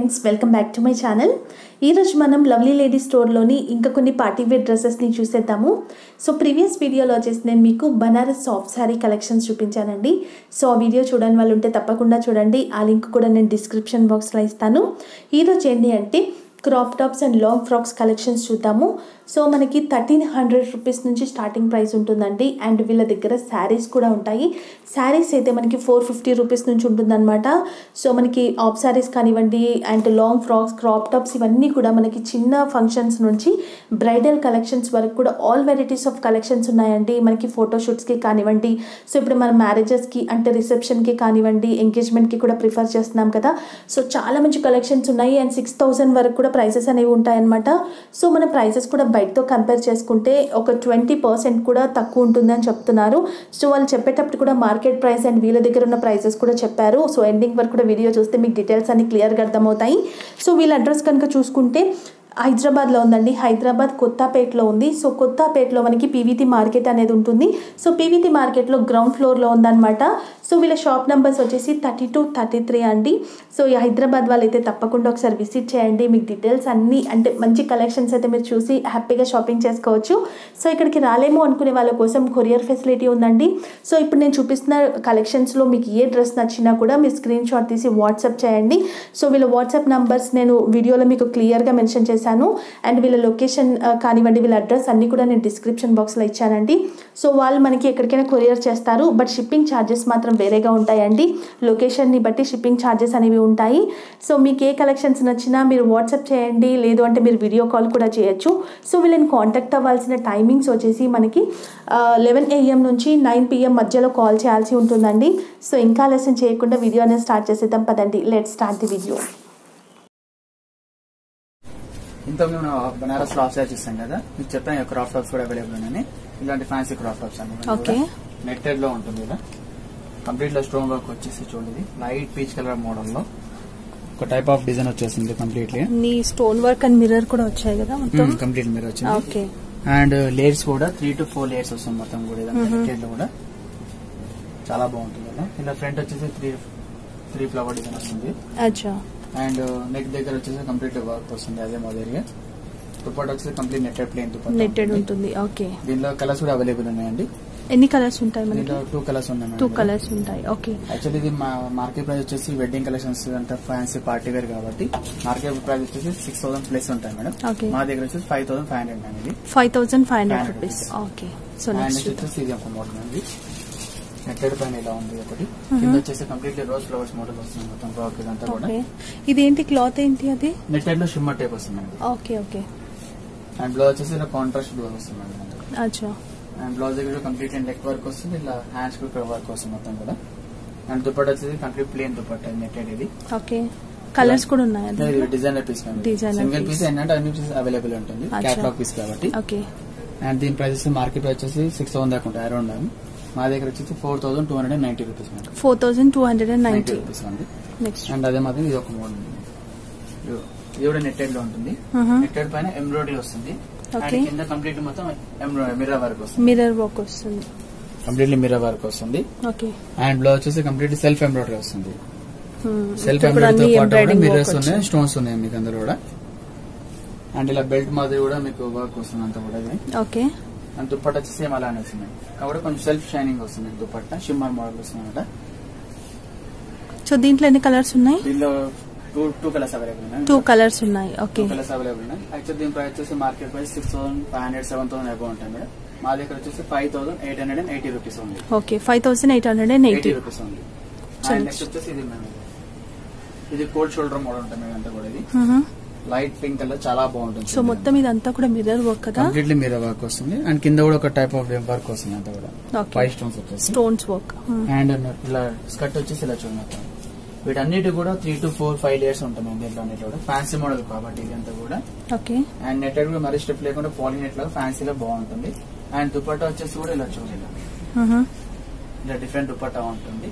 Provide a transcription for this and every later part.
Friends welcome back to my channel ఈరోజు మనం lovely lady స్టోర్లోని ఇంకా కొన్ని పార్టీ వేర్ డ్రెస్సెస్ని చూసేద్దాము సో ప్రీవియస్ వీడియోలో వచ్చేసి నేను మీకు బనారస్ సాఫ్ట్ శారీ కలెక్షన్స్ చూపించానండి సో ఆ వీడియో చూడని వాళ్ళు ఉంటే తప్పకుండా చూడండి ఆ లింక్ కూడా నేను డిస్క్రిప్షన్ బాక్స్లో ఇస్తాను ఈరోజు ఏంటి అంటే crop tops and long frocks collections చూద్దాము సో మనకి థర్టీన్ హండ్రెడ్ రూపీస్ నుంచి స్టార్టింగ్ ప్రైస్ ఉంటుందండి అండ్ వీళ్ళ దగ్గర శారీస్ కూడా ఉంటాయి శారీస్ అయితే మనకి ఫోర్ ఫిఫ్టీ రూపీస్ నుంచి ఉంటుందన్నమాట సో మనకి ఆఫ్ శారీస్ కానివ్వండి and long frocks crop tops ఇవన్నీ కూడా మనకి చిన్న ఫంక్షన్స్ నుంచి బ్రైడల్ కలెక్షన్స్ వరకు కూడా ఆల్ వెరైటీస్ ఆఫ్ కలెక్షన్స్ ఉన్నాయండి మనకి ఫోటోషూట్స్కి కానివ్వండి సో ఇప్పుడు మన మ్యారేజెస్కి అంటే రిసెప్షన్కి కానివ్వండి ఎంగేజ్మెంట్కి కూడా ప్రిఫర్ చేస్తున్నాం కదా సో చాలా మంచి కలెక్షన్స్ ఉన్నాయి అండ్ సిక్స్ థౌసండ్ వరకు కూడా ప్రైసెస్ అనేవి ఉంటాయన్నమాట సో మన ప్రైసెస్ కూడా బయటతో కంపేర్ చేసుకుంటే ఒక ట్వంటీ పర్సెంట్ కూడా తక్కువ ఉంటుందని చెప్తున్నారు సో వాళ్ళు చెప్పేటప్పుడు కూడా మార్కెట్ ప్రైస్ అండ్ వీళ్ళ దగ్గర ఉన్న ప్రైసెస్ కూడా చెప్పారు సో ఎండింగ్ వరకు కూడా వీడియో చూస్తే మీకు డీటెయిల్స్ అన్ని క్లియర్గా అర్థమవుతాయి సో వీళ్ళ అడ్రస్ కనుక చూసుకుంటే హైదరాబాద్లో ఉందండి హైదరాబాద్ కొత్తపేటలో ఉంది సో కొత్తపేటలో మనకి పీవీటీ మార్కెట్ అనేది ఉంటుంది సో పీవీటీ మార్కెట్లో గ్రౌండ్ ఫ్లోర్లో ఉందన్నమాట సో వీళ్ళ షాప్ నెంబర్స్ వచ్చేసి థర్టీ టూ థర్టీ త్రీ అండి సో ఈ హైదరాబాద్ వాళ్ళైతే తప్పకుండా ఒకసారి విజిట్ చేయండి మీకు డీటెయిల్స్ అన్నీ అంటే మంచి కలెక్షన్స్ అయితే మీరు చూసి హ్యాపీగా షాపింగ్ చేసుకోవచ్చు సో ఇక్కడికి రాలేమో అనుకునే వాళ్ళ కోసం కొరియర్ ఫెసిలిటీ ఉందండి సో ఇప్పుడు నేను చూపిస్తున్న కలెక్షన్స్లో మీకు ఏ డ్రెస్ నచ్చినా కూడా మీరు స్క్రీన్ షాట్ తీసి వాట్సాప్ చేయండి సో వీళ్ళ వాట్సాప్ నంబర్స్ నేను వీడియోలో మీకు క్లియర్గా మెన్షన్ చేశాను అండ్ వీళ్ళ లొకేషన్ ఆ, కానివ్వండి వీళ్ళ అడ్రస్ అన్నీ కూడా నేను డిస్క్రిప్షన్ బాక్స్లో ఇచ్చానండి సో వాళ్ళు మనకి ఎక్కడికైనా కొరియర్ చేస్తారు బట్ షిప్పింగ్ ఛార్జెస్ మాత్రం వేరేగా ఉంటాయండి లొకేషన్ని బట్టి షిప్పింగ్ ఛార్జెస్ అనేవి ఉంటాయి సో మీకు ఏ కలెక్షన్స్ నచ్చినా మీరు వాట్సాప్ చేయండి లేదు అంటే మీరు వీడియో కాల్ కూడా చేయొచ్చు సో వీళ్ళని కాంటాక్ట్ అవ్వాల్సిన టైమింగ్స్ వచ్చేసి మనకి లెవెన్ ఏఎం నుంచి నైన్ పిఎం మధ్యలో కాల్ చేయాల్సి ఉంటుందండి సో ఇంకా ఆలస్యం చేయకుండా వీడియో అనేది స్టార్ట్ చేసేద్దాం పదండి లెట్ స్టార్ట్ ది వీడియో ఇంత మేము బనారస్ క్రాఫ్ సారీ చూస్తాం కదా మీకు చెప్పాను క్రాఫ్ టాప్స్ కూడా అవైలబుల్ ఉన్నాయని ఇలాంటి ఫ్యాన్సీ క్రాఫ్ టాప్స్ Okay. అండి నెట్టెడ్ లో ఉంటుంది ఇలా కంప్లీట్ లో స్టోన్ వర్క్ వచ్చేసి చూడండి లైట్ పీచ్ కలర్ మోడల్ లో ఒక టైప్ ఆఫ్ డిజైన్ వచ్చేసింది కంప్లీట్లీ నీ స్టోన్ వర్క్ అండ్ మిర్రర్ కూడా వచ్చాయి కదా మొత్తం కంప్లీట్ మీరు వచ్చింది ఓకే అండ్ లేయర్స్ కూడా త్రీ టు ఫోర్ లేయర్స్ వస్తుంది మొత్తం కూడా ఇదంతా నెట్టెడ్ లో కూడా చాలా బాగుంటుంది ఇలా ఇలా ఫ్రంట్ వచ్చేసి త్రీ త్రీ ఫ్లవర్ డిజైన్ వస్తుంది అచ్చా అండ్ నెక్ దగ్గర వచ్చేసి కంప్లీట్ వర్క్ వస్తుంది అదే మాదిరిగా దుప్పట్ వచ్చేసి complete netted plain dupatta netted ఉంటుంది ఓకే దీనిలో కలర్స్ కూడా అవైలబుల్ ఉన్నాయండి ఎన్ని కలర్స్ ఉంటాయి మనకి దీంట్లో టూ కలర్స్ ఉన్నాయి టూ కలర్స్ ఉంటాయి ఓకే యాక్చువల్లీ ఇది మా మార్కెట్ ప్రైస్ వచ్చేసి వెడ్డింగ్ కలెక్షన్స్ అంటే ఫ్యాన్సీ పార్టీ వేర్ కాబట్టి మార్కెట్ ప్రైస్ వచ్చేసి సిక్స్ థౌసండ్ ప్లస్ ఉంటాయి మేడం Okay. మా దగ్గర వచ్చేసి ఫైవ్ థౌసండ్ ఫైవ్ హండ్రెడ్ అండి five thousand five hundred 500 rupees okay so and next వచ్చేసి ఇది ఒక మోడల్ అండి నెట్టెడ్ పైన ఇలా ఉంది ఒకటి కింద వచ్చేసి కంప్లీట్లీ రోజ్ ఫ్లవర్స్ మోడల్ వస్తుంది మొత్తం ఫ్రాక్ ఇదంతా కూడా ఓకే ఇదేంటి క్లాత్ ఏంటి అది నెట్టెడ్ లో షిమ్మర్ టైప్ వస్తుందండి ఓకే ఓకే అండ్ బ్లౌజ్ వచ్చేసి ఇలా కాంట్రాస్ట్ బ్లౌజ్ వస్తుందండి అచ్చా అండ్ బ్లౌజ్ దగ్గర కంప్లీట్ అండ్ నెక్ వర్క్ వస్తుంది ఇలా హ్యాండ్స్ కూడా వర్క్ వస్తుంది మొత్తం కూడా అండ్ దుపట్టా వచ్చేసి కంప్లీట్ ప్లేన్ దుపట్టా నెట్టెడ్ ఇది ఓకే కలర్స్ కూడా ఉన్నాయి ఇది designer piece Designer single piece. Piece ఏంటంటే అన్ని పీసెస్ అవైలబుల్ ఉంటుంది అచ్చా. క్యాటలాగ్ పీస్ కాబట్టి ఓకే అండ్ దీని ప్రైస్ మార్కెట్ ప్రైస్ వచ్చేసి సిక్స్ థౌసండ్ దాకా ఉంటాయి అరౌండ్ మా దగ్గర వచ్చేసి four thousand two hundred ninety rupees madam four thousand two hundred and ninety ninety rupees ఉంది నెక్స్ట్ అండ్ అదే మాత్రం ఇది ఒక మోడల్ ఉంది ఇది- ఇది కూడా నెట్టెడ్ లో ఉంటుంది నెట్టెడ్ పైన ఎంబ్రాయిడరీ వస్తుంది అండ్ Okay. కింద కంప్లీట్ మొత్తం మిర్రర్ వర్క్ వస్తుంది మిర్రర్ వర్క్ వస్తుంది కంప్లీట్లీ మిర్రర్ వర్క్ వస్తుంది ఓకే అండ్ బ్లౌజ్ వచ్చేసి కంప్లీట్ సెల్ఫ్ ఎంబ్రాయిడరీ వస్తుంది సెల్ఫ్ ఇప్పుడు ఎంబ్రాయిడరీ అన్ని తో పాటు ఎంబ్రాయిడింగ్ మిర్రర్స్ వర్క్ ఉన్నాయి స్టోన్స్ ఉన్నాయి మీకు అందరూ కూడా అండ్ ఇలా బెల్ట్ మాదిరి కూడా మీకు వర్క్ వస్తుంది అంతా కూడా ఇది ఓకే అండ్ దుప్పట్ట వచ్చి సేమ్ అలానే వస్తుంది కాబట్టి కొంచెం సెల్ఫ్ షైనింగ్ వస్తుంది దుప్పట్ట షిమ్మర్ మోడల్ వస్తుంది అనమాట సో దీంట్లో ఎన్ని కలర్స్ ఉన్నాయి దీనిలో టూ టూ కలర్స్ అవైలబుల్ ఉన్నాయి టూ కలర్స్ ఉన్నాయి టూ ఓకే కలర్స్ అవైలబుల్ ఉన్నాయి యాక్చువల్ దీని ప్రైస్ వచ్చేసి market price six thousand five hundred seven thousand above ఉంటాయి మేడం మా దగ్గర వచ్చేసి five thousand eight hundred and eighty rupees ఉంది okay five thousand eight hundred and eighty eighty rupees ఉంది So and next. Next వచ్చేసి ఇది మేము ఇది కోల్డ్ షోల్డర్ మోడల్ ఉంటుంది మేడం అంతా కూడా ఇది లైట్ పింక్ కలర్ చాలా బాగుంటుంది సో మొత్తం ఇదంతా కూడా మిర్రర్ వర్క్ కదా కంప్లీట్లీ మీద వర్క్ వస్తుంది అండ్ కింద కూడా ఒక టైప్ ఆఫ్ వర్క్ వస్తుంది అంతా కూడా ఓకే ఫైవ్ స్టోన్స్ వచ్చేసి స్టోన్స్ వర్క్ అండ్ ఇలా స్కర్ట్ వచ్చేసి ఇలా చూడండి మొత్తం. వీటన్నిటి కూడా three to four five layers ఉంటుంది దీంట్లో అన్నిటి కూడా ఫ్యాన్సీ మోడల్ కాబట్టి ఇదంతా కూడా ఓకే అండ్ నెట్టెడ్ కూడా మరీ స్టెప్ లేకుండా పాలింగ్ నెట్ లాగా ఫ్యాన్సీలో బాగుంటుంది అండ్ దుపట్టా వచ్చేసి కూడా ఇలా చూడండి ఇలా. ఇలా డిఫరెంట్ దుపట్టా ఉంటుంది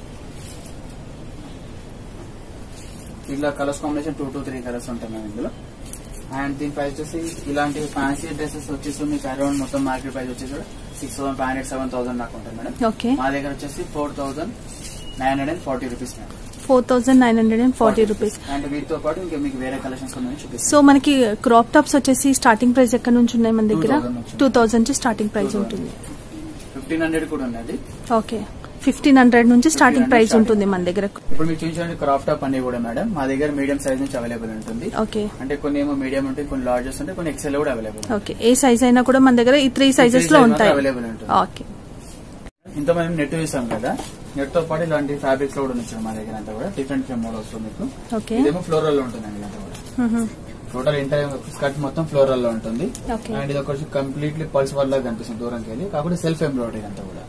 ఇలా colours combination two to three colours ఉంటాయి మేము ఇందులో అండ్ దీని ప్రైస్ వచ్చేసి ఇలాంటి ఫ్యాన్సీ డ్రెస్సెస్ వచ్చేసి మీకు అరౌండ్ మొత్తం మార్కెట్ ప్రైస్ వచ్చేసి కూడా six thousand five hundred seven thousand దాకా ఉంటుంది మేడం ఓకే మా దగ్గర వచ్చేసి four thousand nine hundred and forty rupees madam four thousand nine hundred and forty rupees and వీటితో పాటు ఇంకా మీకు వేరే కలెక్షన్స్ ఉన్నాయి చూపిస్తాను సో మనకి క్రాప్ టాప్స్ వచ్చేసి స్టార్టింగ్ ప్రైస్ ఎక్కడ నుంచి ఉన్నాయి మన దగ్గర 2000 నుంచి. టూ థౌసండ్ నుంచి స్టార్టింగ్ ప్రైస్ ఉంటుంది ఫిఫ్టీన్ హండ్రెడ్ కూడా ఉన్నది ఓకే ఫిఫ్టీన్ హండ్రెడ్ నుంచి స్టార్టింగ్ 1500 ప్రైస్ starting. ఉంటుంది మన దగ్గర ఇప్పుడు మీకు చూపించండి క్రాప్ టాప్ అన్ని కూడా మేడం మా దగ్గర మీడియం సైజ్ నుంచి అవైలబుల్ ఉంటుంది ఓకే అంటే కొన్ని ఏమో మీడియం ఉంటాయి కొన్ని లార్జెస్ ఉంటాయి కొన్ని ఎక్సెల్ కూడా అవైలబుల్ ఓకే ఏ సైజ్ అయినా కూడా మన దగ్గర ఈ త్రీ సైజెస్ లో size ఉంటాయి మాత్రం available ఉంటుంది. ఓకే ఇంత మనం నెట్ చూసాం కదా నెట్ తో పాటు ఇలాంటి ఫ్యాబ్రిక్స్ కూడా ఉన్నాయి మా దగ్గర అంతా కూడా డిఫరెంట్ డిఫరెంట్ మోడల్స్ మీకు ఓకే ఇదేమో ఫ్లోరల్ లో ఉంటుందండి ఇదంతా కూడా టోటల్ ఇంటర్ స్కర్ట్ మొత్తం ఫ్లోరల్ లో ఉంటుంది ఓకే అండ్ ఇది ఒకటి కంప్లీట్లీ పల్స్ వల్ల కనిపిస్తుంది దూరంకి వెళ్ళి కాకపోతే సెల్ఫ్ ఎంబ్రాయిడరీ అంతా కూడా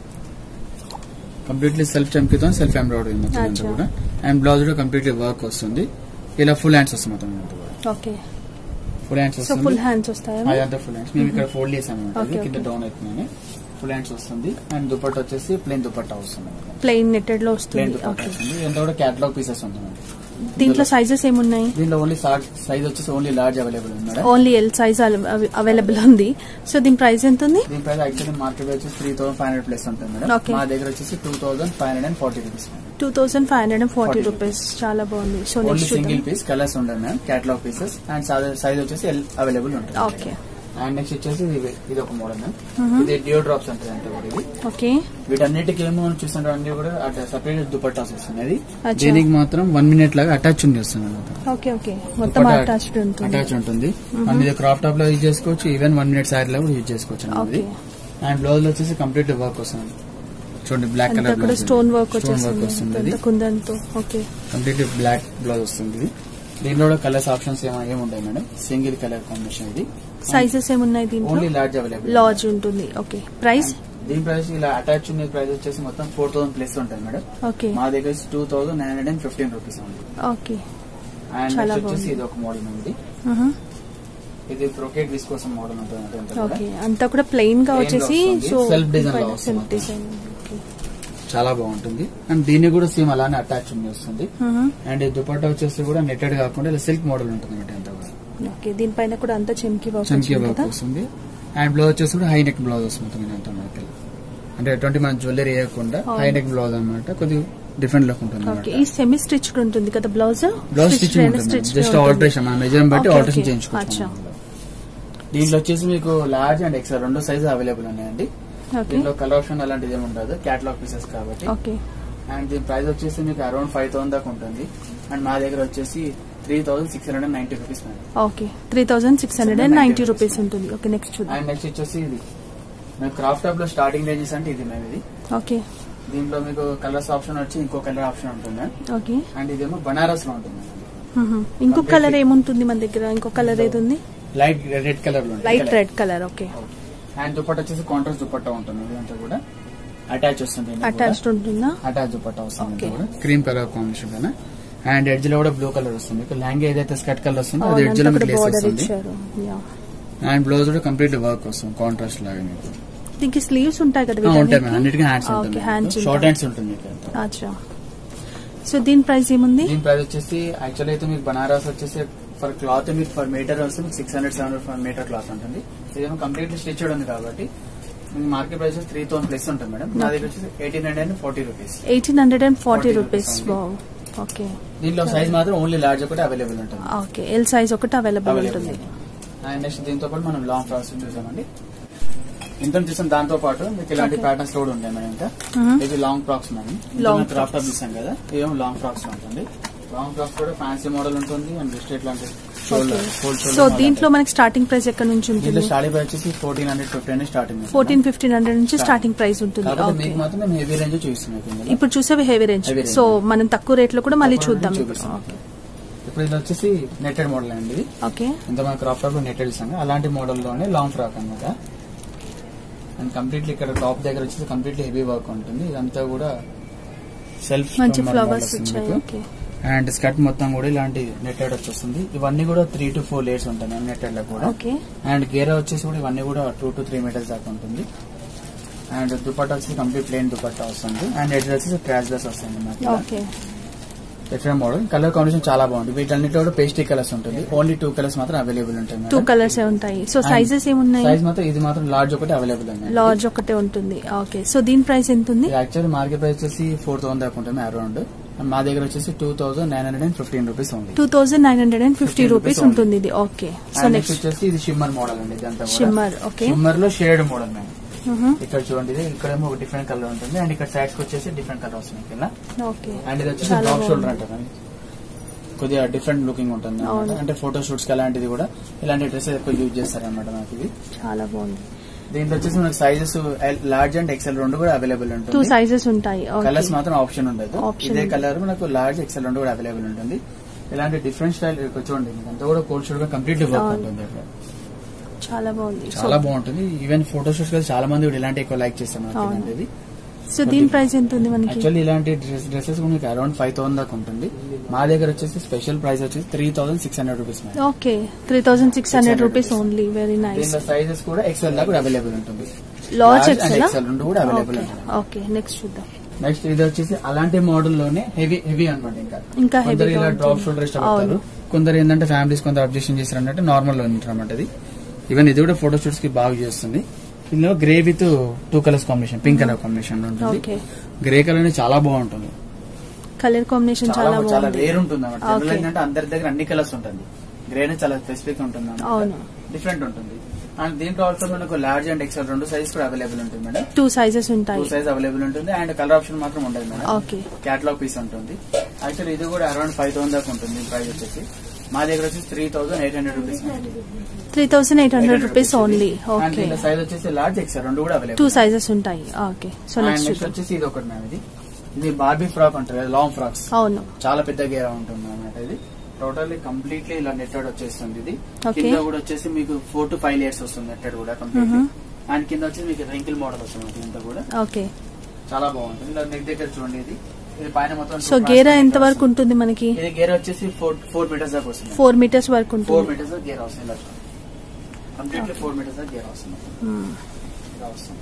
కంప్లీట్లీ సెల్ఫ్ చంకితో సెల్ఫ్ ఎంబ్రాయిడరీ మొత్తం అంతా అచ్చా. కూడా అండ్ బ్లౌజ్ కూడా కంప్లీట్లీ వర్క్ వస్తుంది ఇలా ఫుల్ హ్యాండ్స్ వస్తుంది మొత్తం ఇదంతా కూడా ఓకే ఫుల్ హ్యాండ్స్ సో వస్తుంది ఫుల్ హ్యాండ్స్ వస్తాయా అదంతా ఫుల్ హ్యాండ్స్ మేము ఇక్కడ ఫోల్డ్ చేసాము అన్నమాట. Okay, ఇది కింద okay. డౌన్ అవుతుందని ఫుల్ హ్యాండ్స్ వస్తుంది అండ్ దుపట్టా వచ్చేసి ప్లేన్ దుపట్టా వస్తుంది ప్లెయిన్ నెట్టెడ్ లో ప్లేన్ వస్తుంది దుపట్టా ఓకే వస్తుంది ఎంత కూడా క్యాటలాగ్ పీసెస్ ఉంటుంది దీంట్లో సైజెస్ ఏమున్నాయి దీనిలో ఓన్లీ సైజ్ వచ్చేసి ఓన్లీ లార్జ్ అవైలబుల్ ఉంది madam only L size available ఉంది సో దీని ప్రైస్ ఎంత ఉంది దీని ప్రైస్ యాక్చువల్లీ మార్కెట్ వచ్చేసి three thousand five hundred plus ఉంటుంది మేడం Okay. మా దగ్గర వచ్చేసి two thousand five hundred and forty rupees two thousand five hundred and forty 40 rupees చాలా బాగుంది సో ఓన్లీ నెక్స్ట్ సింగిల్ చూద్దాం పీస్ కలర్స్ ఉంటాయి ma'am catalogue pieces and size వచ్చేసి available ఉంటుంది ఓకే అండ్ నెక్స్ట్ వచ్చేసి ఇది- ఇది ఒక మోడల్ మ్యామ్ ఇది డియో డ్రాప్స్ ఉంటుంది అంటే కూడా ఇది ఓకే వీటన్నిటికి ఏమో చూస్తుంటే అన్ని కూడా అట్లా సపరేట్ దుపట్టాస్ వస్తుంది అచ్చా. దీనికి మాత్రం వన్ మినిట్ లాగా అటాచ్ ఉంది వస్తుంది అన్నమాట ఓకే ఓకే మొత్తం అటాచ్డ్ ఉంటుంది అటాచ్ ఉంటుంది మన మీద క్రాప్ టాప్ లో యూజ్ చేసుకోవచ్చు ఈవెన్ వన్ మినిట్ సారీ లో కూడా యూజ్ చేసుకోవచ్చు అన్నమాట ఓకే ఇది అండ్ బ్లౌజ్ వచ్చేసి కంప్లీట్ వర్క్ వస్తుంది చూడండి బ్లాక్ అంతా కలర్ కూడా స్టోన్ వర్క్ స్టోన్ వర్క్ వచ్చేసింది వస్తుంది అంత ఇది కుందంతో ఓకే కంప్లీట్ బ్లాక్ బ్లౌజ్ వస్తుంది ఇది దీనిలో కూడా కలర్స్ ఆప్షన్స్ ఏమో ఏముంటాయి మేడం సింగిల్ కలర్ కాంబినేషన్ ఇది సైజెస్ ఏమున్నాయి ఓన్లీ దీంట్లో లార్జ్ అవైలబుల్ లార్జ్ ఉంటుంది ఓకే ప్రైస్ దీని ప్రైస్ ఇలా అటాచ్ ఉన్న ప్రైస్ వచ్చేసి మొత్తం ఫోర్ థౌసండ్ ప్లస్ ఉంటుంది మేడం ఓకే మా దగ్గర two thousand nine hundred and fifteen rupees ఉంది ఓకే అండ్ చాలా నెక్స్ట్ వచ్చేసి బాగుంది. ఇది ఒక మోడల్ ఉంది ఇది బ్రోకెట్ విస్ కోసం మోడల్ ఉంటుంది అదంతా కూడా. ఓకే అంతా కూడా ప్లెయిన్ గా Plain గా వచ్చేసి వస్తుంది. సో Self design లా వస్తుంది సెల్ఫ్ మొత్తం. డిజైన్ ఓకే చాలా బాగుంటుంది అండ్ దీన్ని కూడా సేమ్ అలానే అటాచ్ ఉంది వస్తుంది అండ్ ఈ దుపట్టా వచ్చేసి కూడా నెట్టెడ్ కాకుండా ఇలా సిల్క్ మోడల్ ఉంటుంది అన్నమాట అంతా కూడా ఓకే దీనిపైన కూడా అంతా చెంకి వర్క్ చంకీ వచ్చింది వర్క్ కదా వస్తుంది అండ్ బ్లౌజ్ వచ్చేసి కూడా హై నెక్ బ్లౌజ్ వస్తుంది అంతా మనకి అంటే ఎటువంటి మన జ్యువెలరీ వేయకుండా అవును. హై నెక్ బ్లౌజ్ అనమాట కొద్దిగా డిఫరెంట్ లుక్ ఉంటుంది ఓకే అన్నమాట ఈ సెమీ స్టిచ్డ్ ఉంటుంది కదా బ్లౌజ్ బ్లౌజ్ స్టిచ్చింగ్ ఉంటుంది జస్ట్ ఆల్టరేషన్ మన మెజర్మెంట్ బట్టి Okay, ఆల్టరేషన్ okay. చేయించుకోవచ్చు అచ్చా. దీంట్లో వచ్చేసి మీకు లార్జ్ అండ్ ఎక్సెల్ రెండు సైజ్ అవైలబుల్ ఉన్నాయండి ఓకే దీంట్లో కలర్ ఆప్షన్ అలాంటిది ఏమి ఉండదు క్యాటలాగ్ పీసెస్ కాబట్టి ఓకే అండ్ దీని ప్రైస్ వచ్చేసి మీకు అరౌండ్ ఫైవ్ థౌసండ్ దాకా ఉంటుంది అండ్ మా దగ్గర వచ్చేసి three thousand six hundred and ninety rupees madam okay three thousand six hundred and ninety rupees ఉంటుంది ఓకే నెక్స్ట్ చూద్దాం అండ్ నెక్స్ట్ వచ్చేసి ఇది మేము క్రాఫ్ట్ టాప్ లో స్టార్టింగ్ రేంజెస్ అంటే ఇది మేము ఇది ఓకే దీంట్లో మీకు కలర్స్ ఆప్షన్ వచ్చి ఇంకో కలర్ ఆప్షన్ ఉంటుంది ఓకే అండ్ ఇదేమో బనారస్ లో ఉంటుంది ఇంకొక కలర్ ఏముంటుంది మన దగ్గర ఇంకొక కలర్ ఏది ఉంది లైట్ రెడ్ కలర్ లో light red colour okay and dupatta వచ్చేసి కాంట్రాస్ట్ దుపట్టా ఉంటుంది ఇదంతా కూడా అటాచ్ వస్తుంది అటాచ్డ్ ఉంటుందా అటాచ్ దుపట్టా వస్తుంది Okay. ఇదంతా కూడా క్రీమ్ కలర్ కాంబినేషన్ పైన అండ్ ఎడ్జ్ లో కూడా బ్లూ కలర్ వస్తుంది లెహంగా ఏదైతే స్కర్ట్ కలర్ వస్తుందో అది ఎడ్జ్ లో అక్కడ మీకు లేస్ బార్డర్ వస్తుంది ఇచ్చారు యా అండ్ బ్లౌజ్ కూడా కంప్లీట్ వర్క్ వస్తుంది కాంట్రాస్ట్ లాగా మీకు దీనికి స్లీవ్స్ ఉంటాయి కదా ఆ, ఉంటాయి వీటన్నిటికి? మ్యామ్ అన్నిటికీ హ్యాండ్స్ ఓకే ఉంటుంది హ్యాండ్స్ షార్ట్ హ్యాండ్స్ ఉంటుంది మీకు అంతా. అచ్చా సో దీని ప్రైస్ ఏముంది దీని ప్రైస్ వచ్చేసి యాక్చువల్ అయితే మీకు బనారస్ వచ్చేసి ఫర్ క్లాత్ మీకు ఫర్ మీటర్ వస్తే మీకు six hundred seven hundred per metre cloth ఉంటుంది ఇదేమో కంప్లీట్లీ స్టిచ్ ఉంది కాబట్టి మీకు market price three thousand plus ఉంటుంది మేడం నా దగ్గర వచ్చేసి eighteen hundred and forty rupees eighteen hundred and forty 40 rupees rupees okay దీంట్లో సైజ్ మాత్రం ఓన్లీ లార్జ్ ఒకటి అవైలబుల్ ఉంటుంది ఓకే ఎల్ సైజ్ ఒకటి అవైలబుల్ అవైలబుల్ ఉంటుంది అండ్ నెక్స్ట్ దీంతో పాటు మనం లాంగ్ ఫ్రాక్స్ చూసామండి ఇంత చూసాం దాంతో పాటు మీకు ఇలాంటి Okay. ప్యాటర్న్స్ కూడా ఉంటాయి మేడం ఇంకా Mhm. ఇది long frocks madam Long craft top చూసాం కదా ఇదేమో లాంగ్ ఫ్రాక్స్ ఉంటుంది లాంగ్ ఫ్రాక్స్ కూడా ఫ్యాన్సీ మోడల్ ఉంటుంది అండ్ జస్ట్ ఇట్లాంటి షోల్డర్ ఫోల్డ్ సో దీంట్లో మనకి స్టార్టింగ్ ప్రైస్ ఎక్కడ నుంచి దీంట్లో ఉంటుంది స్టార్టింగ్ ప్రైస్ వచ్చేసి ఫోర్టీన్ హండ్రెడ్ ఫిఫ్టీ అనేది స్టార్టింగ్ ఫోర్టీన్ ఫిఫ్టీన్ హండ్రెడ్ నుంచి స్టార్టింగ్ ప్రైస్ ఉంటుంది కాకపోతే ఓకే మీకు మాత్రం మేము హెవీ రేంజ్ చూస్తున్నాం ఇందులో. ఇప్పుడు చూసేవి heavy range Heavy range. So మనం తక్కువ రేట్ లో కూడా మళ్ళీ తక్కువ చూద్దాం range చూపిస్తాం. ఇప్పుడు ఇది వచ్చేసి నెట్టెడ్ మోడల్ అండి ఇది ఓకే ఇంత మన క్రాప్ టాప్ నెట్టెడ్ ఇస్తాం అలాంటి మోడల్ లోనే లాంగ్ ఫ్రాక్ అన్నమాట అండ్ కంప్లీట్లీ ఇక్కడ టాప్ దగ్గర వచ్చేసి కంప్లీట్లీ హెవీ వర్క్ ఉంటుంది ఇదంతా కూడా సెల్ఫ్ మంచి ఫ్లవర్స్ వచ్చాయి ఓకే అండ్ స్కర్ట్ మొత్తం కూడా ఇలాంటి నెట్టెడ్ వచ్చేస్తుంది ఇవన్నీ కూడా త్రీ టు ఫోర్ లేయర్స్ ఉంటాయి నెట్టెడ్ లో కూడా ఓకే అండ్ గేరా వచ్చేసి కూడా ఇవన్నీ కూడా టూ టు త్రీ మీటర్స్ దాకా ఉంటుంది అండ్ దుపట్టా వచ్చేసి కంప్లీట్ ప్లేన్ దుపట్టా వస్తుంది అండ్ ఎడ్జ్ వచ్చేసి ట్రాన్స్లెస్ వస్తుంది మనకి okay different model colour combination చాలా బాగుంది వీటన్నిటిలో కూడా పేస్టీ కలర్స్ ఉంటుంది ఓన్లీ టూ కలర్స్ మాత్రం అవైలబుల్ ఉంటాయి టూ కలర్స్ ఉంటాయి సో సైజెస్ ఏమున్నాయి సైజ్ మాత్రం ఇది మాత్రం లార్జ్ ఒకటి అవైలబుల్ ఉంది లార్జ్ ఒకటే ఉంటుంది ఓకే సో దీని ప్రైస్ ఎంత ఉంది యాక్చువల్లీ మార్కెట్ ప్రైస్ వచ్చేసి ఫోర్ థౌసండ్ దాకా ఉంటుంది అరౌండ్ మా దగ్గర వచ్చేసి two thousand nine hundred and fifteen rupees ఉంది two thousand nine hundred and fifty 50 rupees rupees ఉంటుంది ఇది okay so and next next వచ్చేసి ఇది షిమ్మర్ మోడల్ అండి ఇదంతా కూడా షిమ్మర్ ఓకే షిమ్మర్ లో షేడ్ మోడల్ మేడం ఇక్కడ చూడండి ఇది ఇక్కడేమో ఒక డిఫరెంట్ కలర్ ఉంటుంది అండ్ ఇక్కడ సైడ్స్ వచ్చేసి డిఫరెంట్ కలర్ వస్తుంది కింద ఓకే అండ్ ఇది వచ్చేసి చాలా డ్రాప్ షోల్డర్ బాగుంది. అంటారు కొద్దిగా డిఫరెంట్ లుకింగ్ ఉంటుంది అన్నమాట. అవును. అంటే ఫోటో షూట్స్ కి అలాంటిది కూడా ఇలాంటి డ్రెస్ ఎక్కువ యూజ్ చేస్తారు అనమాట నాకు ఇది చాలా బాగుంది దీంట్లో వచ్చేసి మనకి సైజెస్ లార్జ్ అండ్ ఎక్సెల్ రెండు కూడా అవైలబుల్ టూ ఉంటుంది సైజెస్ ఉంటాయి కలర్స్ ఓకే మాత్రం ఆప్షన్ ఉండదు Option ఇదే ఉండదు. కలర్ మనకు లార్జ్ ఎక్సెల్ రెండు కూడా అవైలబుల్ ఉంటుంది ఇలాంటి డిఫరెంట్ స్టైల్ చూడండి అంతా కూడా కోల్డ్ షూట్ గా కంప్లీట్ వర్క్ అవును. ఉంటుంది ఇక్కడ. చాలా బాగుంది చాలా బాగుంటుంది ఈవెన్ ఫోటో షూట్స్ కదా చాలా మంది కూడా ఇలాంటి ఎక్కువ లైక్ చేస్తారు మనకి అవును. ఇలాంటిది సో దీని ప్రైస్ ఎంత ఉంది మనకి యాక్చువల్లీ ఇలాంటి డ్రెస్సెస్ మీకు అరౌండ్ ఫైవ్ థౌసండ్ దాకా ఉంటుంది మా దగ్గర వచ్చేసి స్పెషల్ ప్రైస్ వచ్చేసి three thousand six hundred rupees madam okay three thousand six hundred 600 rupees only very nice దీనిలో సైజెస్ కూడా ఎక్సెల్ దాకా కూడా అవైలబుల్ ఉంటుంది large Large and XL XL రెండు కూడా అవైలబుల్ ఉంటుంది ఓకే నెక్స్ట్ చూద్దాం నెక్స్ట్ ఇది వచ్చేసి అలాంటి మోడల్ లోనే హెవీ హెవీ అనమాట ఇంకా ఇంకా కొందరు heavy గా ఇలా డ్రాప్ ఉంటుంది. షోల్డర్ ఇష్టపడతారు అవును. కొందరు ఏంటంటే ఫ్యామిలీస్ కొందరు అబ్జెక్షన్ చేస్తారు అన్నట్టు నార్మల్ లో ఉంటారు అనమాట ఇది ఈవెన్ ఇది కూడా ఫోటో షూట్స్ కి బాగా చేస్తుంది ఇందులో grey with two colours combination pink colour combination ఉంటుంది ఓకే గ్రే కలర్ అనేది చాలా బాగుంటుంది కలర్ కాంబినేషన్ చాలా చాలా చాలా బాగుంది వేరు ఉంటుంది అన్నమాట జనరల్ Okay. ఏంటంటే అందరి దగ్గర అన్ని కలర్స్ ఉంటుంది గ్రే అనేది చాలా స్పెసిఫిక్ ఉంటుంది అవును. డిఫరెంట్ ఉంటుంది అండ్ దీంట్లో ఆల్సో మనకు లార్జ్ అండ్ ఎక్సెల్ రెండు సైజ్ కూడా అవైలబుల్ ఉంటుంది మేడం టూ సైజెస్ టూ ఉంటాయి సైజ్ అవైలబుల్ ఉంటుంది అండ్ కలర్ ఆప్షన్ మాత్రం ఉండదు మేడం ఓకే క్యాటలాగ్ పీస్ ఉంటుంది యాక్చువల్లీ ఇది కూడా అరౌండ్ ఫైవ్ థౌసండ్ దాకా ఉంటుంది ప్రైస్ వచ్చేసి మా దగ్గర వచ్చేసి three thousand eight hundred rupees three thousand eight hundred rupees only and okay దీంట్లో సైజ్ వచ్చేసి లార్జ్ ఎక్సెల్ రెండు కూడా టూ అవైలబుల్ సైజెస్ ఉంటాయి okay so and next next వచ్చేసి ఇది ఒకటి మ్యామ్ ఇది ఇది బార్బీ ఫ్రాక్ అంటారు కదా లాంగ్ ఫ్రాక్స్ అవును చాలా పెద్ద గేరా ఉంటుంది అన్నమాట ఇది టోటల్లీ కంప్లీట్లీ ఇలా నెట్టెడ్ వచ్చేస్తుంది ఇది Okay. కింద కూడా వచ్చేసి మీకు ఫోర్ టు ఫైవ్ లేయర్స్ వస్తుంది నెట్టెడ్ కూడా కంప్లీట్లీ Mhm. అండ్ కింద వచ్చేసి మీకు రింకిల్ మోడల్ వస్తుంది ఇంత కూడా ఓకే చాలా బాగుంటుంది ఇలా నెక్ దగ్గర చూడండి ఇది ఇది పైన మొత్తం సో two గేరా parts ఎంత వస్తుంది. వరకు ఉంటుంది మనకి ఇది గేర్ వచ్చేసి ఫోర్ ఫోర్ మీటర్స్ దాకా వస్తుంది ఫోర్ మీటర్స్ వరకు ఫోర్ ఉంటుంది మీటర్స్ దాకా గేర్ వస్తుంది ఇలా కంప్లీట్లీ ఫోర్ మీటర్స్ దాకా గేర్ వస్తుంది మ్మ్. ఇలా వస్తుంది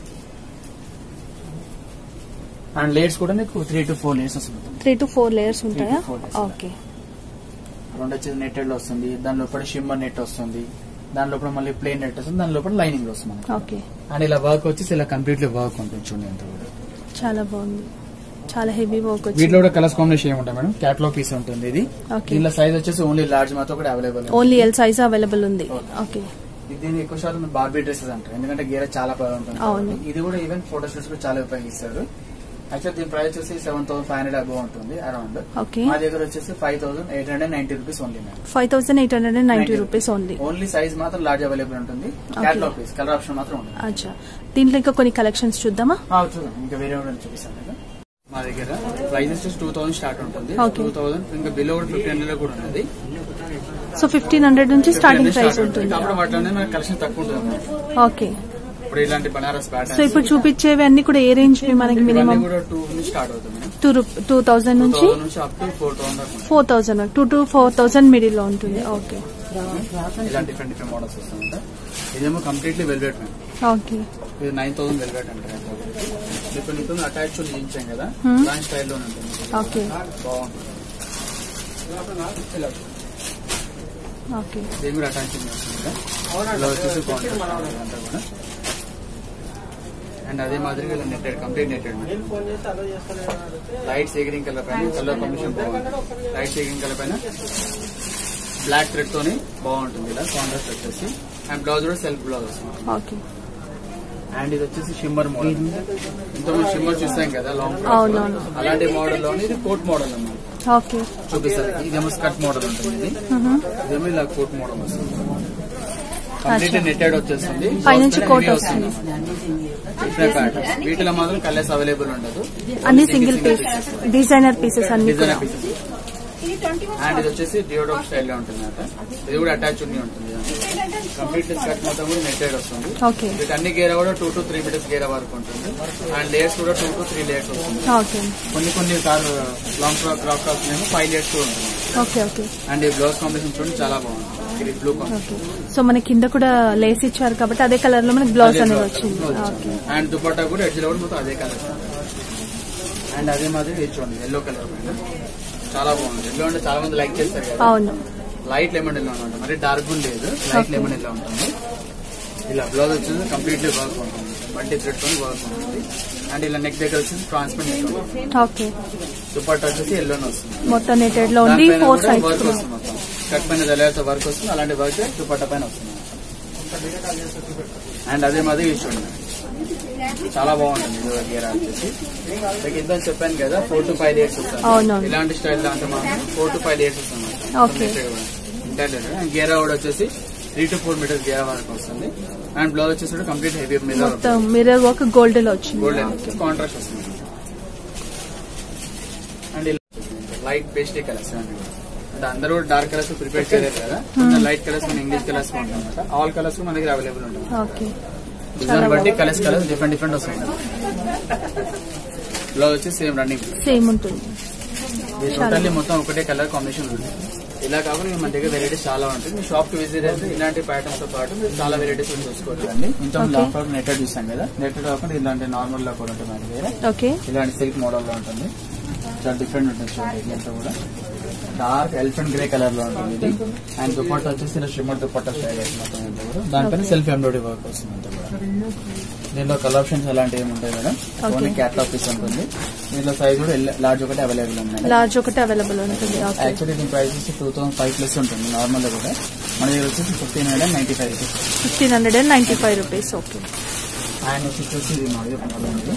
అండ్ లేయర్స్ కూడా మీకు త్రీ టు ఫోర్ లేయర్స్ వస్తుంది త్రీ టు ఫోర్ లేయర్స్ ఉంటాయా four layers. ఓకే రెండు వచ్చేసి నెట్టెడ్ వస్తుంది దాని లోపల షిమ్మర్ నెట్ వస్తుంది దాని లోపల మళ్ళీ ప్లేన్ నెట్ వస్తుంది దాని లోపల లైనింగ్ వస్తుంది మనకి. ఓకే అండ్ ఇలా వర్క్ వచ్చేసి ఇలా కంప్లీట్లీ వర్క్ ఉంటుంది చూడండి ఎంత కూడా చాలా బాగుంది చాలా హెవీ వర్క్ వీటిలో వచ్చింది కూడా కలర్స్ కాంబినేషన్ ఏముంటాయి మేడం క్యాట్లాగ్ పీస్ ఉంటుంది ఇది ఓకే దీనిలో సైజ్ వచ్చేసి ఓన్లీ లార్జ్ మాత్రం కూడా available only L size available ఉంది Okay. ఓకే దీన్ని ఎక్కువ శాతం బార్బీ డ్రెస్సెస్ అంటారు ఎందుకంటే గేర చాలా బాగా ఉంటుంది అవును. కాబట్టి. ఇది కూడా ఈవెన్ ఫోటో షూట్స్ కూడా చాలా ఉపయోగిస్తారు యాక్చువల్ దీని ప్రైస్ వచ్చేసి seven thousand five hundred above ఉంటుంది అరౌండ్ ఓకే మా దగ్గర వచ్చేసి five thousand eight hundred ninety rupees only ma'am five thousand eight hundred and ninety rupees only only size మాత్రం లార్జ్ అవైలబుల్ ఉంటుంది క్యాట్లాగ్ పీస్ కలర్ ఆప్షన్ మాత్రం ఉంటుంది అచ్చా దీంట్లో ఇంకా కొన్ని కలెక్షన్స్ చూద్దామా ఆ, చూద్దాం ఇంకా వేరే కూడా చూపిస్తాను కదా మా దగ్గర ప్రైస్ వచ్చేసి టూ థౌసండ్ స్టార్ట్ ఉంటుంది Okay. టూ థౌసండ్ ఇంకా బిలో కూడా ఫిఫ్టీ హండ్రెడ్ కూడా ఉంటుంది సో ఫిఫ్టీన్ హండ్రెడ్ నుంచి 1500 స్టార్టింగ్ start ప్రైస్ ఉంటుంది కాబట్టి వాటిలోనే మనకి కలెక్షన్ తక్కువ ఉంటుంది ఓకే ఇప్పుడు ఇలాంటి బనారస్ సో ప్యాటర్న్స్ ఇప్పుడు చూపించేవి అన్ని కూడా ఏ రేంజ్ మనకి ఇవన్నీ మినిమం కూడా టూ నుంచి స్టార్ట్ అవుతుంది మేడం టూ టూ థౌజండ్ నుంచి థౌసండ్ నుంచి అప్ టు ఫోర్ థౌసండ్ దాకా ఉంటుంది. Four thousand two to four thousand middle లో ఉంటుంది ఓకే ఇలా డిఫరెంట్ డిఫరెంట్ మోడల్స్ వస్తాయంట ఇదేమో కంప్లీట్లీ వెల్వెట్ మ్యామ్ ఓకే ఇది నైన్ థౌసండ్ వెల్వెట్ అంటారు ఇప్పుడు ఇప్పుడు అటాచ్ చేయించాం కదా Hmm. దాని స్టైల్లో ఉంటుంది ఓకే బాగుంటుంది ఇలా ఓకే దీని కూడా అటాచ్ చేస్తుంది కదా ఇలా వచ్చేసి బాగుంటుంది అంతా కూడా అండ్ అదే మాదిరిగా ఇలా నెట్టెడ్ కంప్లీట్ నెట్టెడ్ లైట్ సేగరింగ్ కలర్ పైన కలర్ కాంబినేషన్ బాగుంటుంది లైట్ సేగరింగ్ కలర్ పైన బ్లాక్ థ్రెడ్ తోని బాగుంటుంది ఇలా కాంట్రాస్ట్ వచ్చేసి అండ్ బ్లౌజ్ కూడా సెల్ఫ్ బ్లౌజ్ వస్తుంది ఓకే అండ్ ఇది వచ్చేసి షిమ్మర్ మోడల్ ఇంత షిమ్మర్ చూస్తాం కదా లాంగ్ అవునవును. అలాంటి మోడల్ లోని ఇది కోట్ మోడల్ అన్నమాట ఓకే చూపిస్తారు ఇదేమో స్కర్ట్ మోడల్ ఉంటుంది ఇది మ్మ్. ఇదేమో ఇలా కోట్ మోడల్ వస్తుంది కంప్లీట్ నెట్టెడ్ వచ్చేస్తుంది పైనుంచి Blouse కోట్ heavy వస్తుంది. డిఫరెంట్ ప్యాటర్న్స్ వీటిలో మాత్రం కలర్స్ అవైలబుల్ ఉండదు అన్ని సింగిల్ పీస్ డిజైనర్ పీసెస్ అన్ని కూడా డిజైనర్ పీసెస్ అండ్ ఇది వచ్చేసి డియోడాక్ స్టైల్ లో ఉంటుంది అన్నమాట ఇది కూడా అటాచ్ ఉండి ఉంటుంది కంప్లీట్ స్కర్ట్ మొత్తం కూడా నెట్టెడ్ వస్తుంది ఓకే వీటి అన్ని గేర కూడా టూ టు త్రీ మీటర్స్ గేర వరకు ఉంటుంది అండ్ లేయర్స్ కూడా టూ టు త్రీ లేయర్స్ వస్తుంది ఓకే కొన్ని కొన్ని sir long frock crop tops ఏమో ఫైవ్ లేయర్స్ కూడా ఉంటుంది ఓకే ఓకే అండ్ ఈ బ్లౌజ్ కాంబినేషన్ చూడండి చాలా బాగుంది ఇది బ్లూ కాంబినేషన్ ఓకే సో మన కింద కూడా లేస్ ఇచ్చారు కాబట్టి అదే కలర్ లో మనకి బ్లౌజ్ అనేది వచ్చింది ఓకే అండ్ దుపట్టా కూడా ఎడ్జ్ లో కూడా మొత్తం అదే కలర్ అండ్ అదే మాదిరి ఇది చూడండి ఎల్లో కలర్ పైన చాలా బాగుంది ఎల్లో అంటే చాలా మంది లైక్ చేస్తారు కదా అవును లైట్ లెమన్ ఎల్లో అనమాట మరి డార్క్ కూడా లేదు లైట్ Okay. లెమన్ ఎల్లో ఉంటుంది ఇలా బ్లౌజ్ వచ్చేసి కంప్లీట్లీ వర్క్ ఉంటుంది మల్టీ థ్రెడ్ తో వర్క్ ఉంటుంది అండ్ ఇలా నెక్ దగ్గర వచ్చేసి ట్రాన్స్పరెంట్ ఓకే దుపట్టా వచ్చేసి ఎల్లోనే వస్తుంది మొత్తం నెటెడ్ లో ఉంది దానిపైన ఫోర్ కూడా సైడ్స్ వర్క్ వస్తుంది మొత్తం కట్ పైన జలయాతో వర్క్ వస్తుంది అలాంటి వర్క్ దుపట్టా పైన వస్తుంది అండ్ అదే మాది ఇది చూడండి చాలా బాగుంటుంది ఇది గేర్ వచ్చేసి మీకు ఇంత చెప్పాను కదా ఫోర్ టు ఫైవ్ ఇయర్స్ వస్తుంది అవునవును. ఇలాంటి స్టైల్ దాంట్లో మాత్రం ఫోర్ టు ఫైవ్ ఇయర్స్ వస్తుంది Okay. గేరా కూడా వచ్చేసి త్రీ టు ఫోర్ మీటర్స్ గేరా వరకు వస్తుంది అండ్ బ్లౌజ్ వచ్చేసి కూడా కంప్లీట్ హెవీ మీద మొత్తం మిర్రర్ వర్క్ గోల్డ్ లో వచ్చింది గోల్డెన్ కాంట్రాస్ట్ వస్తుంది అండ్ లైట్ పేస్టీ కలర్స్ అండి అంటే అందరూ డార్క్ కలర్స్ ప్రిపేర్ చేయలేదు కదా లైట్ కలర్స్ మన ఇంగ్లీష్ కలర్స్ ఉంటాయి అనమాట ఆల్ కలర్స్ మన దగ్గర అవైలబుల్ ఉంటుంది ఓకే డిజైన్ బట్టి కలర్స్ కలర్స్ డిఫరెంట్ డిఫరెంట్ వస్తాయి బ్లౌజ్ వచ్చి సేమ్ రన్నింగ్ సేమ్ ఉంటుంది ఇది టోటల్లీ మొత్తం ఒకటే కలర్ కాంబినేషన్ ఉంటుంది ఇలా కాకుండా మన దగ్గర వెరైటీస్ చాలా ఉంటుంది మీ షాప్ కి విజిట్ అయితే ఇలాంటి ప్యాటర్న్స్ తో పాటు మీరు చాలా వెరైటీస్ చూసుకోవచ్చు అండి కొంచెం Okay. లాంగ్ ఫ్రాక్ నెట్టెడ్ చూసాం కదా నెట్టెడ్ కాకుండా ఇలాంటి నార్మల్ లా కూడా ఉంటుంది మన దగ్గర ఓకే ఇలాంటి సిల్క్ మోడల్ లో ఉంటుంది చాలా డిఫరెంట్ ఉంటుంది చూడండి ఇదంతా కూడా డార్క్ ఎలిఫెంట్ గ్రే కలర్ లో ఉంటుంది ఇది అండ్ దుపట్టా వచ్చేసి ఇలా షిమ్మర్ దుపట్టా స్టైల్ వస్తుంది మొత్తం అంతా కూడా దానిపైన సెల్ఫ్ ఎంబ్రాయిడరీ వర్క్ వస్తుంది అంతా కూడా దీనిలో కలర్ ఆప్షన్స్ అలాంటివి ఏమి ఉంటాయి madam Okay. Only catalogue piece ఉంటుంది దీనిలో సైజ్ కూడా లార్జ్ ఒకటి అవైలబుల్ ఉంది లార్జ్ ఒకటి అవైలబుల్ ఉంటుంది ఓకే యాక్చువల్లీ దీని ప్రైస్ వచ్చి టూ థౌసండ్ ఫైవ్ ప్లస్ ఉంటుంది నార్మల్ గా కూడా మన దగ్గర వచ్చేసి fifteen hundred ninety five rupees fifteen hundred and ninety five rupees okay ఆయన వచ్చేసి ఇది మోడల్ మోడల్ ఉంది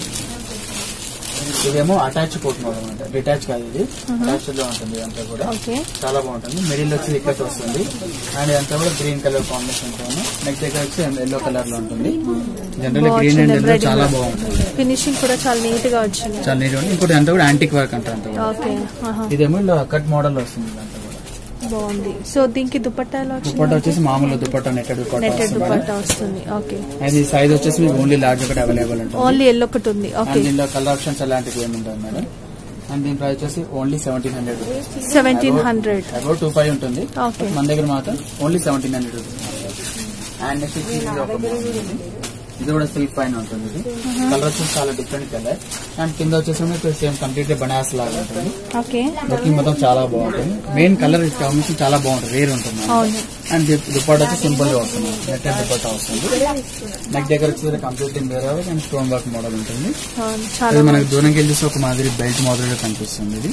ఇదేమో అటాచ్ కోట్ మోడల్ అనమాట డిటాచ్ కాదు ఇది అటాచ్ లో ఉంటుంది ఇదంతా కూడా ఓకే చాలా బాగుంటుంది మిడిల్ వచ్చి ఇక్కడ వస్తుంది అండ్ ఇదంతా కూడా గ్రీన్ కలర్ కాంబినేషన్ తో నెక్స్ట్ దగ్గర వచ్చి ఎల్లో కలర్ లో ఉంటుంది జనరల్ గ్రీన్ అండ్ ఎల్లో చాలా బాగుంటుంది ఫినిషింగ్ కూడా చాలా నీట్ గా వచ్చింది చాలా నీట్ ఉంది ఇంకోటి అంతా కూడా యాంటిక్ వర్క్ అంటారు అంతా కూడా ఓకే ఆహా. ఇదేమో ఇలా కట్ మోడల్ వస్తుంది ఇదంతా కూడా బాగుంది సో దీనికి దుపట్టాలో దుపట్టా వచ్చింది వచ్చేసి మామూలు దుపట్టా నెట్టెడ్ దుపట్టా నెట్టెడ్ వస్తుంది దుపట్టా వస్తుంది ఓకే అండ్ ఈ సైజ్ వచ్చేసి మీకు ఓన్లీ లార్జ్ ఒకటి అవైలబుల్ ఉంటుంది ఓన్లీ ఎల్లో ఒకటి ఉంది అండ్ ఓకే దీనిలో కలర్ ఆప్షన్స్ అలాంటివి ఏమి ఉంటాయి మేడం అండ్ దీని ప్రైస్ వచ్చేసి only seventeen hundred rupees seventeen hundred about two five ఉంటుంది ఓకే మన దగ్గర మాత్రం only seventeen hundred rupees and next వచ్చి ఇది ఒక model ఉంది. ఇది కూడా సిల్క్ పైన ఉంటుంది ఇది కలర్ వచ్చేసి చాలా డిఫరెంట్ కలర్ అండ్ కింద వచ్చేసి మీకు సేమ్ కంప్లీట్ బనాస్ లాగా ఉంటుంది ఓకే లుకింగ్ మొత్తం చాలా బాగుంటుంది మెయిన్ కలర్ కాంబినేషన్ చాలా బాగుంటుంది వేరు ఉంటుంది అవును అండ్ దుపట్టా వచ్చి సింపుల్ గా వస్తుంది నెట్టెడ్ దుపట్టా వస్తుంది నెక్ దగ్గర వచ్చి complete mirror and stone work model ఉంటుంది అవును అది చాలా మనకి దూరంకి వెళ్ళి చూస్తే ఒక మాదిరి బెల్ట్ మాదిరిగా కనిపిస్తుంది ఇది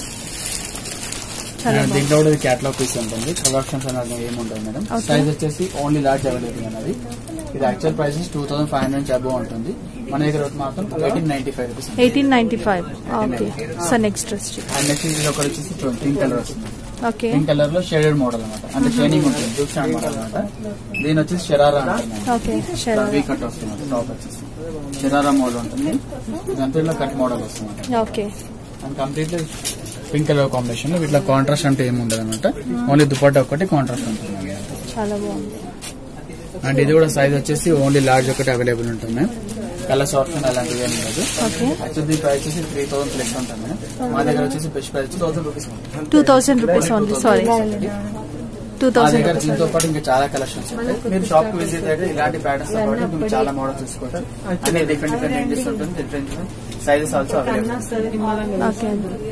చాలా అండ్ దీంట్లో కూడా క్యాట్లాగ్ పీస్ ఉంటుంది కలర్ ఆప్షన్స్ అనేది ఏముంటుంది మేడం Okay. సైజ్ వచ్చేసి ఓన్లీ లార్జ్ అవైలబుల్ అనేది ఇది actual price two thousand five hundred above ఉంటుంది మన దగ్గర మాత్రం eighteen ninety five rupees eighteen ninety five okay so next dress and next ఇది ఒకటి వచ్చేసి పింక్ కలర్ వస్తుంది ఓకే పింక్ కలర్ లో షేడెడ్ మోడల్ అనమాట అంటే షైనింగ్ ఉంటుంది డూప్ స్టాండ్ మోడల్ అనమాట దీని వచ్చేసి షరారా ఉంటుంది ఓకే షూర్ వీ కట్ వస్తుంది టాప్ వచ్చేసి షరారా మోడల్ ఉంటుంది ఇదంతా ఇలా కట్ మోడల్ వస్తుంది okay and complete pink colour combination లో ఇట్లా కాంట్రాస్ట్ అంటే ఏమి ఉండదు అనమాట ఓన్లీ దుపట్టా ఒకటి కాంట్రాస్ట్ ఉంటుంది చాలా బాగుంది అండ్ ఇది కూడా సైజ్ వచ్చేసి ఓన్లీ లార్జ్ ఒకటి అవైలబుల్ ఉంటుంది కలర్స్ ఆప్షన్ అలాంటివి ఏమి ఉండదు ఓకే యాక్చువల్లీ దీని ప్రైస్ వచ్చేసి త్రీ థౌసండ్ ప్లస్ ఉంటుంది మా దగ్గర వచ్చేసి బెస్ట్ ప్రైస్ థౌసండ్ రూపీస్ ఉంటుంది two thousand rupees only sorry two మా థౌసండ్ దగ్గర దీంతో పాటు ఇంకా చాలా కలెక్షన్స్ ఉంటాయి మీరు షాప్ కి విజిట్ అయితే ఇలాంటి ప్యాటర్న్స్ తో పాటు మీకు చాలా మోడల్స్ చూసుకోవచ్చు అన్ని డిఫరెంట్ డిఫరెంట్ రేంజెస్ ఉంటుంది different sizes also available okay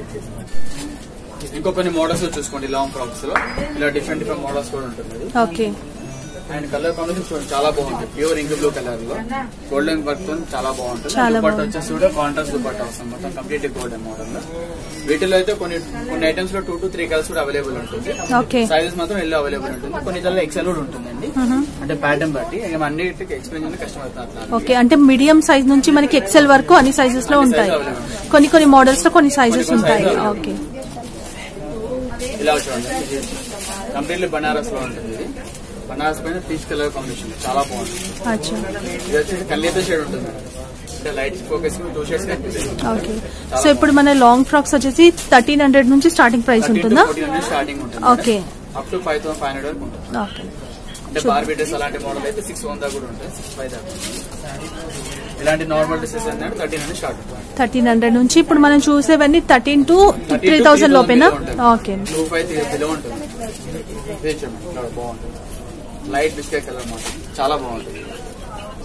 ఇంకో కొన్ని మోడల్స్ చూసుకోండి లాంగ్ ఫ్రాక్స్ లో ఇలా డిఫరెంట్ డిఫరెంట్ మోడల్స్ కూడా ఉంటుంది ఓకే అండ్ కలర్ కాంబినేషన్ చూడండి చాలా బాగుంటుంది ప్యూర్ ఇంక్ బ్లూ కలర్ లో గోల్డెన్ వర్క్ తో చాలా బాగుంటుంది చాలా దుపట్టా బాగుంది. వచ్చేసి కూడా కాంట్రాస్ట్ దుపట్టా వస్తుంది మొత్తం కంప్లీట్ గోల్డెన్ మోడల్ లో వీటిలో అయితే కొన్ని కొన్ని ఐటమ్స్ లో టూ టు త్రీ కలర్స్ కూడా అవైలబుల్ ఉంటుంది ఓకే సైజెస్ మాత్రం ఎల్లో అవైలబుల్ ఉంటుంది కొన్ని దానిలో ఎక్సెల్ కూడా ఉంటుందండి అంటే ప్యాటర్న్ బట్టి ఇక అన్నిటికి ఎక్స్ప్లెయిన్ చేయడం కష్టం అవుతుంది అట్లా ఓకే అంటే మీడియం సైజ్ నుంచి మనకి ఎక్సెల్ వరకు అన్ని సైజెస్ లో ఉంటాయి కొన్ని కొన్ని మోడల్స్ లో కొన్ని సైజెస్ కొన్ని ఉంటాయి sizes లో ఓకే ఇలా చూడండి కంప్లీట్లీ బనారస్ లో ఉంటుంది ఇది బనారస్ పైన పీచ్ కలర్ కాంబినేషన్ చాలా బాగుంటుంది అచ్చా ఇది వచ్చేసి కల్లేత షేడ్ ఉంటుంది అంటే లైట్ ఫోకస్ టూ షేడ్స్ కనిపిస్తాయి ఓకే సో ఇప్పుడు మన లాంగ్ ఫ్రాక్స్ వచ్చేసి థర్టీన్ హండ్రెడ్ నుంచి స్టార్టింగ్ ప్రైస్ ఉంటుందా స్టార్టింగ్ ఉంటుంది okay up to five thousand five hundred వరకు ఉంటుంది ఓకే అంటే బార్బీ డ్రెస్ అలాంటి మోడల్ అయితే సిక్స్ వన్ దాకా కూడా ఉంటాయి సిక్స్ ఫైవ్ దాకా ఇలాంటి నార్మల్ డ్రెస్సెస్ అంటే thirteen hundred start thirteen hundred నుంచి ఇప్పుడు మనం చూసేవన్నీ థర్టీన్ టు త్రీ థౌసండ్ లోపేనా ఓకే టూ ఫైవ్ బిలో ఉంటుంది ఇది చూడండి చాలా బాగుంటుంది లైట్ బిస్కెట్ కలర్ మోడల్ చాలా బాగుంటుంది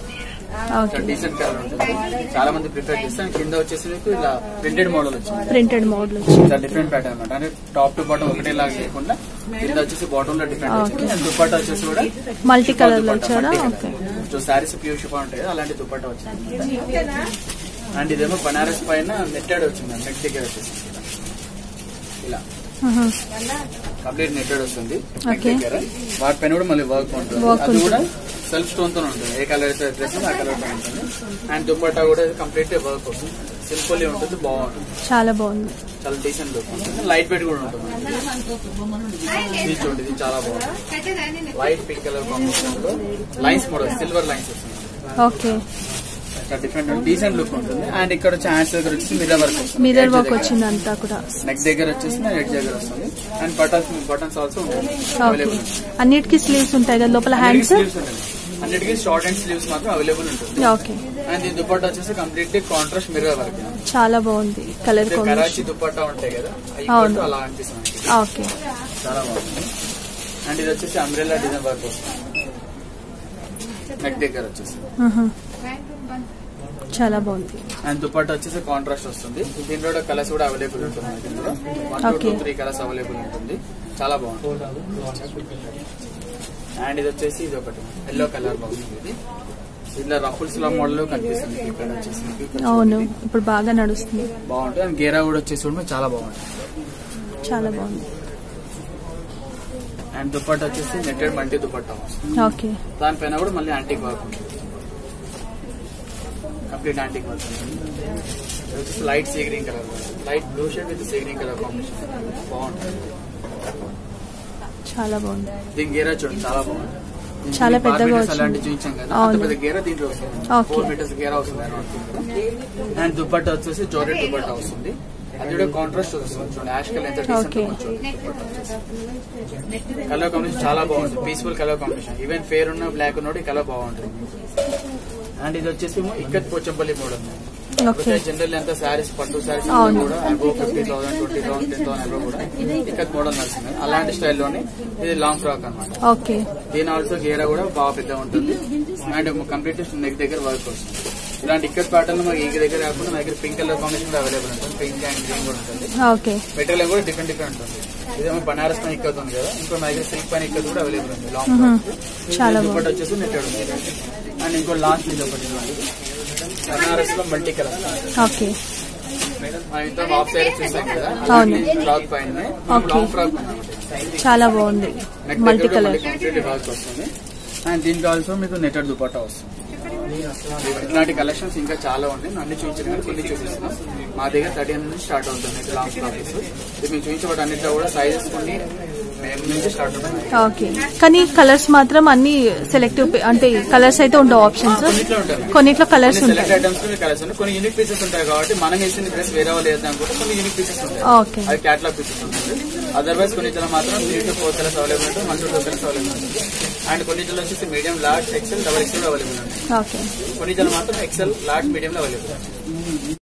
ఓకే డీసెంట్ కలర్ ఉంటుంది చాలా మంది ప్రిఫర్ చేస్తారు కింద వచ్చేసి మీకు ఇలా ప్రింటెడ్ మోడల్ వచ్చింది ప్రింటెడ్ మోడల్ వచ్చింది చాలా డిఫరెంట్ ప్యాటర్న్ అనమాట అంటే టాప్ టు బాటమ్ ఒకటే లాగా లేకుండా కింద వచ్చేసి బాటమ్ లో డిఫరెంట్ వచ్చింది అండ్ దుపట్టా వచ్చేసి కూడా మల్టీ కలర్ లో వచ్చారా okay so sarees pure chiffon ఉంటాయి కదా అలాంటి దుపట్టా వచ్చింది అండ్ ఇదేమో బనారస్ పైన నెట్టెడ్ వచ్చింది నెక్ దగ్గర వచ్చేసి ఇలా ఆహా. కంప్లీట్ నెట్టెడ్ వస్తుంది నెక్ Okay. దగ్గర వాటిపైన కూడా మళ్ళీ వర్క్ ఉంటుంది Work అది కూడా ఉంటుంది. సెల్ఫ్ స్టోన్ తో ఉంటుంది ఏ కలర్ అయితే డ్రెస్ ఆ కలర్ పైన ఉంటుంది అండ్ దుపట్టా కూడా కంప్లీట్ వర్క్ వస్తుంది సింపుల్ ఉంటుంది బాగుంటుంది చాలా బాగుంది చాలా డీసెంట్ లుక్ ఉంటుంది లైట్ వెయిట్ కూడా ఉంటుంది ఇది చూడండి ఇది చాలా బాగుంది లైట్ పింక్ కలర్ కాంబినేషన్ లో లైన్స్ మోడల్ సిల్వర్ లైన్స్ వస్తుంది ఓకే చాలా డిఫరెంట్ డీసెంట్ లుక్ ఉంటుంది అండ్ ఇక్కడ వచ్చి హ్యాండ్స్ దగ్గర వచ్చి మిర్రర్ వర్క్ వస్తుంది మిర్రర్ వర్క్ వచ్చింది అంతా కూడా నెక్ దగ్గర వచ్చేసి నెక్ దగ్గర వస్తుంది అండ్ బటన్స్ బటన్స్ ఆల్సో ఉంటుంది ఓకే అవైలబుల్ అన్నిటికీ స్లీవ్స్ ఉంటాయి కదా లోపల హ్యాండ్స్ స్లీవ్స్ ఉంటుంది అన్నిటికీ షార్ట్ అండ్ స్లీవ్స్ మాత్రం అవైలబుల్ ఉంటుంది ఓకే అండ్ ఈ దుపట్టా వచ్చేసి కంప్లీట్లీ కాంట్రాస్ట్ మిర్రర్ వర్క్ చాలా బాగుంది కలర్ కరాచీ కాంబినేషన్ దుపట్టా ఉంటాయి కదా అవి అవును. కూడా అలా అనిపిస్తుంది ఓకే చాలా బాగుంది అండ్ ఇది వచ్చేసి అంబ్రెల్లా డిజైన్ వర్క్ వస్తుంది నెక్ దగ్గర వచ్చేసి ఆహా. చాలా బాగుంది అండ్ దుపట్టా వచ్చేసి కాంట్రాస్ట్ వస్తుంది దీంట్లో కూడా కలర్స్ కూడా అవైలబుల్ ఉంటుంది మనకి ఇందులో one two Okay. Two three colours available ఉంటుంది చాలా బాగుంటుంది అండ్ ఇది వచ్చేసి ఇది ఒకటి ఎల్లో కలర్ బాగుంది ఇది ఇలా రఫుల్స్ లో మోడల్ కనిపిస్తుంది ఇక్కడ వచ్చేసి మీకు ఇక్కడ అవును చూడండి. ఇప్పుడు బాగా నడుస్తుంది బాగుంటుంది అండ్ గేరా కూడా వచ్చేసి కూడా చాలా బాగుంటుంది చాలా బాగుంది అండ్ దుపట్టా వచ్చేసి నెట్టెడ్ మల్టీ దుపట్టా వస్తుంది ఓకే దానిపైన కూడా మళ్ళీ యాంటిక్ వర్క్ ఉంటుంది కంప్లీట్ యాంటిక్ వర్క్ ఉంటుంది ఇది వచ్చేసి light sea green colour light blue shade with sea green colour combination బాగుంటుంది చాలా బాగుంది దీని గేరా చూడండి చాలా బాగుంది దీనికి చాలా బార్ పెద్దగా మీటర్స్ వచ్చింది. అలాంటి చూపించాం కదా అవును. అంత పెద్ద గేరా దీంట్లో వస్తుంది Okay. ఫోర్ మీటర్స్ గేరా వస్తుంది అనమాట అండ్ దుపట్టా వచ్చేసి జోరెట్ దుపట్టా వస్తుంది అది కూడా కాంట్రాస్ట్ వస్తుంది చూడండి యాష్ కలర్ ఎంత Okay. కలర్ కాంబినేషన్ చాలా బాగుంటుంది peaceful colour combination even fair ఉన్న బ్లాక్ ఉన్న ఈ కలర్ బాగుంటుంది అండ్ ఇది వచ్చేసి ikat Pochampally model okay general ఎంత శారీస్ పట్టు శారీస్ అవును. కూడా above fifty thousand twenty thousand ten thousand above కూడా ఇక్కత్ మోడల్ నడుస్తుంది అలాంటి స్టైల్లోనే ఇది లాంగ్ ఫ్రాక్ అన్నమాట ఓకే దీని ఆల్సో గేరా కూడా బాగా పెద్ద ఉంటుంది అండ్ కంప్లీట్ నెక్ దగ్గర వర్క్ వస్తుంది ఇలాంటి ఇక్కత్ ప్యాటర్న్ మనకి ఈ దగ్గర కాకుండా మన దగ్గర పింక్ కలర్ కాంబినేషన్ అవైలబుల్ ఉంటుంది పింక్ అండ్ గ్రీన్ కూడా ఉంటుంది ఓకే మెటీరియల్ కూడా డిఫరెంట్ డిఫరెంట్ ఉంటుంది ఇదేమో బనారస్ పైన ఇక్కత్ ఉంది కదా ఇంకో మన దగ్గర సిల్క్ పైన ఇక్కత్ కూడా అవైలబుల్ ఉంది లాంగ్ మ్మ్. ఫ్రాక్ చాలా ఇది బాగుంది ఒకటి వచ్చేసి నెట్టెడ్ ఉంది అండ్ ఇంకో లాస్ట్ ఇది ఒకటి ఉంది. బనారస్ లో మల్టీ కలర్ ఓకే మనం ఇంత హాఫ్ సైడ్ చూస్తాం కదా అవును. ఫ్రాక్ పైన Okay. లాంగ్ ఫ్రాక్ పైన చాలా బాగుంది neck multi colour complete work వస్తుంది అండ్ దీనికి ఆల్సో మీకు నెటెడ్ దుపట్టా వస్తుంది ఇలాంటి కలెక్షన్స్ ఇంకా చాలా ఉన్నాయి అన్ని చూపించిన కానీ కొన్ని చూపిస్తున్నాం మా దగ్గర థర్టీ నుంచి స్టార్ట్ అవుతుంది మీకు లాంగ్ ఫ్రాక్స్ ఇది మీకు చూపించబడి అన్నిట్లో కూడా సైజెస్ కొన్ని మేము నుంచి స్టార్ట్ అవుతున్నాయి ఓకే కానీ కలర్స్ మాత్రం అన్ని సెలెక్టివ్ అంటే కలర్స్ అయితే ఉండవు ఆప్షన్స్ కొన్నిట్లో ఉంటాయి కొన్నిట్లో కలర్స్ సెలెక్ట్ ఉంటాయి ఐటమ్స్ కలర్స్ ఉన్నాయి కొన్ని యూనిక్ పీసెస్ ఉంటాయి కాబట్టి మనం వేసిన డ్రెస్ వేరే వాళ్ళు వేద్దాం కూడా కొన్ని యూనిక్ పీసెస్ ఉంటాయి ఓకే అది క్యాట్లాగ్ పీసెస్ ఉంటుంది అదర్వైజ్ కొన్నిట్లో మాత్రం three to four colours available ఉంటుంది one to two colours available ఉంటుంది అండ్ కొన్నిట్లో వచ్చేసి medium large XL double XL available ఉంటుంది ఓకే కొన్నిట్లో మాత్రం ఎక్సెల్ లార్జ్ మీడియం లో అవైలబుల్ ఉంటుంది